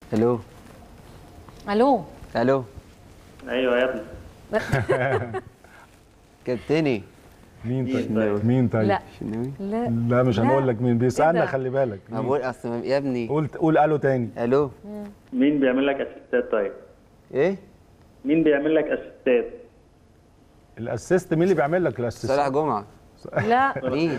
الو الو الو ايوه يا ابني كابتني مين مين طيب طيب؟ مين طيب لا شنو لا لا مش لا. هنقول لك مين إيه بيسالنا ده؟ خلي بالك ما مين؟ بقول اصل يا ابني قول قول الو تاني الو مين بيعمل لك اسيستات طيب ايه مين بيعمل لك اسيستات الاسيست مين اللي بيعمل لك الاسيست صالح جمعه لا مين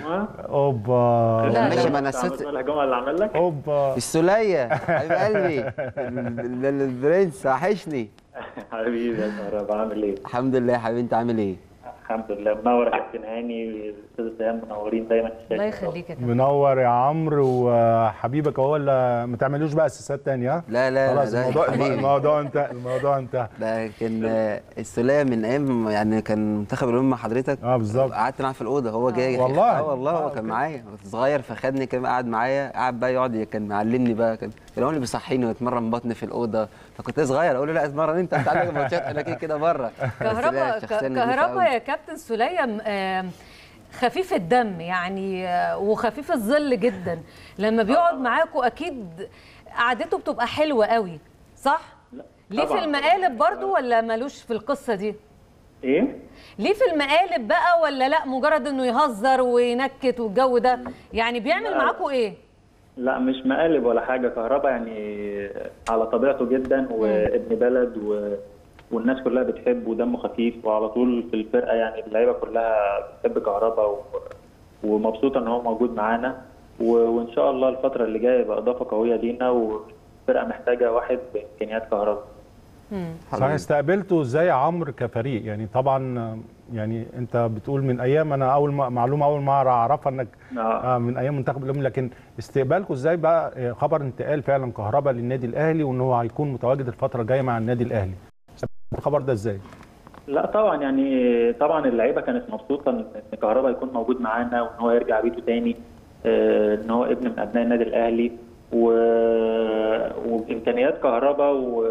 اوبا لا. ماشي ما انا عم الست صالح جمعه اللي عمل لك اوبا السوليه حبيب قلبي ال- ال- البرنس وحشني حبيبي يا كهربا عامل ايه؟ الحمد لله يا حبيبي انت عامل ايه الحمد لله منور يا كابتن هاني والاستاذ سهام منورين دايما في الله الشاشة. يخليك يا كابتن منور يا عمرو وحبيبك هو اللي ما تعملوش بقى اسيستات تاني ها لا لا خلاص لا الموضوع حبيبي. الموضوع انتهى الموضوع انتهى ده كان آه، السوليه من ايام يعني كان منتخب الامم مع حضرتك اه بالظبط قعدت معاه في الاوضه هو جاي والله؟ اه والله آه، هو كان أوكي. معايا كنت صغير فخدني كان قاعد معايا قاعد بقى يقعد كان معلمني بقى كان كان هو اللي بيصحيني ويتمرن بطن في الاوضه فكنت صغير اقول له لا اتمرن انت هتعلم الماتشات انا كده كده بره كهربا كهربا يا كابتن سليم آم، خفيف الدم يعني آه، وخفيف الظل جدا لما بيقعد معاكوا اكيد قعدته بتبقى حلوه قوي صح ليه في طبعاً. المقالب برضو ولا ملوش في القصه دي ايه؟ ليه في المقالب بقى ولا لا مجرد انه يهزر وينكت والجو ده يعني بيعمل لا. معاكوا ايه لا مش مقالب ولا حاجه كهربا يعني على طبيعته جدا وابن بلد و... والناس كلها بتحبه ودمه خفيف وعلى طول في الفرقه يعني اللعيبه كلها بتحب كهربا و... ومبسوطه ان هو موجود معانا و... وان شاء الله الفتره اللي جايه يبقى اضافه قويه لينا والفرقه محتاجه واحد بامكانيات كهربا صحيح استقبلته ازاي يا عمرو كفريق يعني طبعا يعني انت بتقول من ايام انا اول ما معلومه اول ما اعرفها انك آه. آه من ايام منتخب الامم لكن استقبالكم ازاي بقى آه، خبر انتقال فعلا كهربا للنادي الاهلي وان هو هيكون متواجد الفتره الجايه مع النادي الاهلي الخبر ده ازاي لا طبعا يعني طبعا اللعيبه كانت مبسوطه ان إن كهربا يكون موجود معانا وان هو يرجع بيته تاني آه، ان هو ابن من ابناء النادي الاهلي و... وبامكانيات كهربا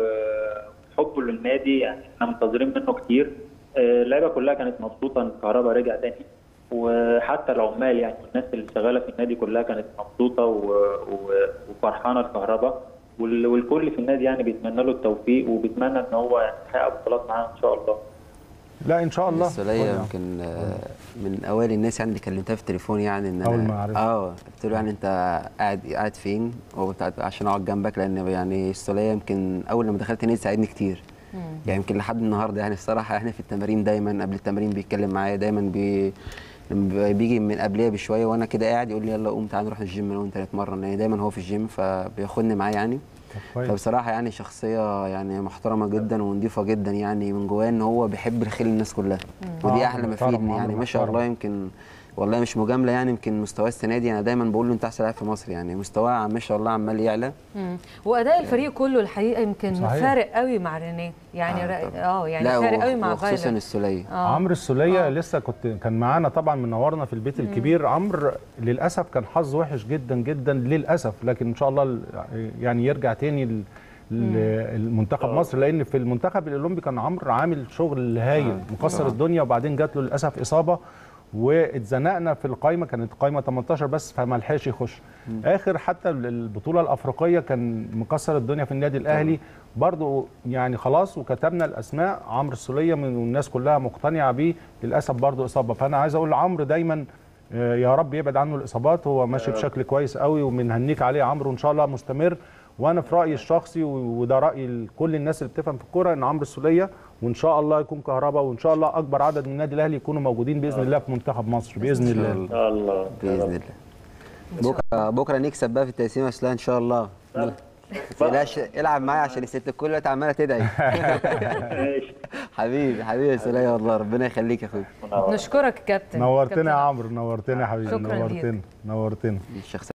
وحبه للنادي يعني احنا منتظرين منه كتير آه، اللعيبه كلها كانت مبسوطه ان كهربا رجع تاني وحتى العمال يعني والناس اللي شغاله في النادي كلها كانت مبسوطه و... و... وفرحانه لكهربا وال... والكل في النادي يعني بيتمنى له التوفيق وبيتمنى ان هو يحقق بطولات معاه ان شاء الله لا ان شاء الله السوليه يمكن آه، من اوائل الناس يعني اللي كلمتها في التليفون يعني ان انا أول ما عرفت. اه قلت له يعني انت قاعد قاعد فين هو بتاع- عشان اقعد جنبك لان يعني السوليه يمكن اول لما دخلت النادي ساعدني كتير يعني يمكن لحد النهارده يعني الصراحه احنا في التمارين دايما قبل التمارين بيتكلم معايا دايما بي لما بيجي من قبلها بشويه وانا كده قاعد يقول لي يلا قوم تعالى نروح الجيم انا وانت نتمرن يعني دايما هو في الجيم فبياخدني معاه يعني طب كويس فبصراحه يعني شخصيه يعني محترمه جدا ونضيفه جدا يعني من جواه ان هو بيحب الخير الناس كلها ودي آه، احلى ما محترم، فيه إن عمرو يعني ما شاء محترم. الله يمكن والله مش مجامله يعني يمكن مستواه السنه دي انا دايما بقول له انت احسن لاعب في مصر يعني مستواه عم- ما شاء الله عمال يعلى مم. واداء الفريق كله الحقيقه يمكن صحيح. فارق قوي مع رينيه يعني آه، را- طبعاً. اه يعني لا فارق و- قوي مع وخصوصا فايلر السوليه آه. عمرو السوليه آه. لسه كنت كان معانا طبعا منورنا في البيت الكبير عمرو للاسف كان حظ وحش جدا جدا للاسف لكن ان شاء الله ال- يعني يرجع تاني ل- ل- المنتخب مصر لان في المنتخب الاولمبي كان عمرو عامل شغل هايل مكسر الدنيا وبعدين جات له للاسف اصابه واتزنقنا في القايمه كانت قايمه 18 بس فما لحقش يخش اخر حتى البطوله الافريقيه كان مكسر الدنيا في النادي الاهلي برضو يعني خلاص وكتبنا الاسماء عمرو السوليه من الناس كلها مقتنعه بيه للاسف برضو اصابه فانا عايز اقول لعمرو دايما آه، يا رب يبعد عنه الاصابات هو ماشي بشكل كويس قوي وبنهنيك عليه يا عمرو وان شاء الله مستمر وانا في رايي الشخصي و- وده راي كل الناس اللي بتفهم في الكوره ان عمرو السوليه وان شاء الله يكون كهرباء وان شاء الله اكبر عدد من النادي الاهلي يكونوا موجودين باذن الله في منتخب مصر باذن الله ان شاء الله يا باذن رب. الله بكره بكره نكسب بقى في التقسيمه اصلا ان شاء الله تقلقش العب معايا عشان الست الكل دلوقتي عماله تدعي ماشي حبيبي حبيبي يا سوليه والله ربنا يخليك يا اخويا نشكرك يا كابتن نورتنا يا كابتن عمرو نورتنا يا حبيبي شكراً ليك. نورتنا نورتنا الشخصيه